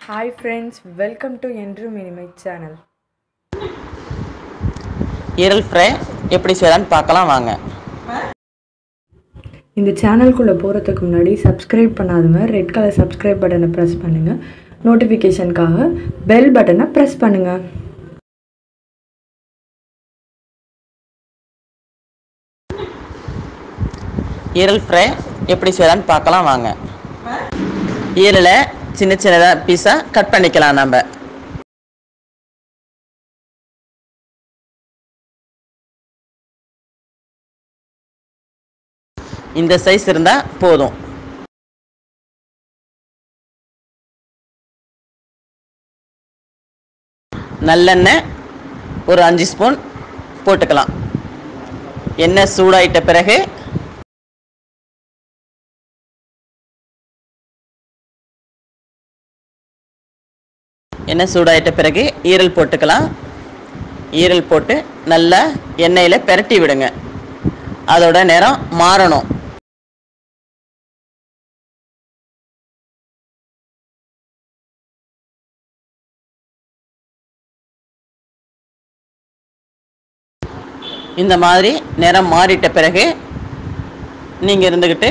hi friends welcome to என்றும் இனிமை channel ஈரல் ஃப்ரை எப்படி செய்யலான்னு பார்க்கலாம் வாங்க இந்த சேனல்குள்ளே போகிறதுக்கு முன்னாடி சப்ஸ்கிரைப் பண்ணாதவங்க ரெட் கலர் சப்ஸ்கிரைப் பட்டனை ப்ரெஸ் பண்ணுங்கள் நோட்டிஃபிகேஷனுக்காக பெல் பட்டனை ப்ரெஸ் பண்ணுங்கள் ஈரல் ஃப்ரை எப்படி செய்யலான்னு பார்க்கலாம் வாங்க ஈரலை சின்ன சின்னதாக பீஸாக கட் பண்ணிக்கலாம் நம்ம இந்த சைஸ் இருந்தால் போதும் நல்லெண்ணெய் ஒரு அஞ்சு ஸ்பூன் போட்டுக்கலாம் எண்ணெய் சூடாயிட்ட பிறகு எண்ணெய் சூடாயிட்ட பிறகு ஈரல் போட்டுக்கலாம் ஈரல் போட்டு நல்லா எண்ணெயில் பெரட்டி விடுங்க அதோட நேரம் மாறணும் இந்த மாதிரி நிறம் மாறிட்ட பிறகு நீங்கள் இருந்துக்கிட்டு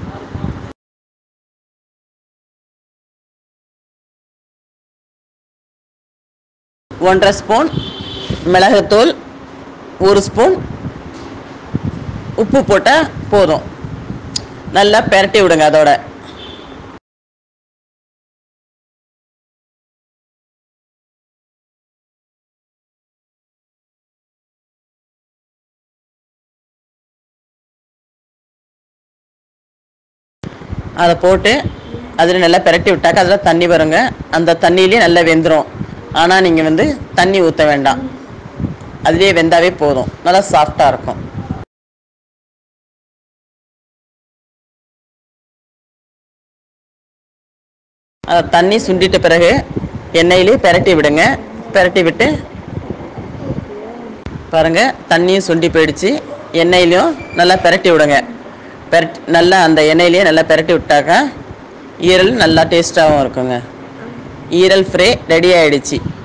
ஒன்றரை ஸ்பூன் மிளகுத்தூள் ஒரு ஸ்பூன் உப்பு போட்டால் போதும் நல்லா பெரட்டி விடுங்க அதோட அதை போட்டு அதில் நல்லா பெரட்டி விட்டாக்க அதில் தண்ணி வருங்க அந்த தண்ணியிலே நல்லா வெந்துடும் ஆனால் நீங்கள் வந்து தண்ணி ஊற்ற வேண்டாம் அதுலேயே வெந்தாவே போதும் நல்லா சாஃப்டாக இருக்கும் அதை தண்ணி சுண்டிட்ட பிறகு எண்ணெயிலே பெரட்டி விடுங்க பெரட்டி விட்டு பாருங்க தண்ணியும் சுண்டி போயிடுச்சு எண்ணெயிலையும் நல்லா பெரட்டி விடுங்க பெரட்டி நல்லா அந்த எண்ணெயிலேயே நல்லா பெரட்டி விட்டாக்கா ஈரல் நல்லா டேஸ்ட்டாகவும் இருக்குங்க ஈரல் ஃப்ரை ரெடி ஆயிடுச்சு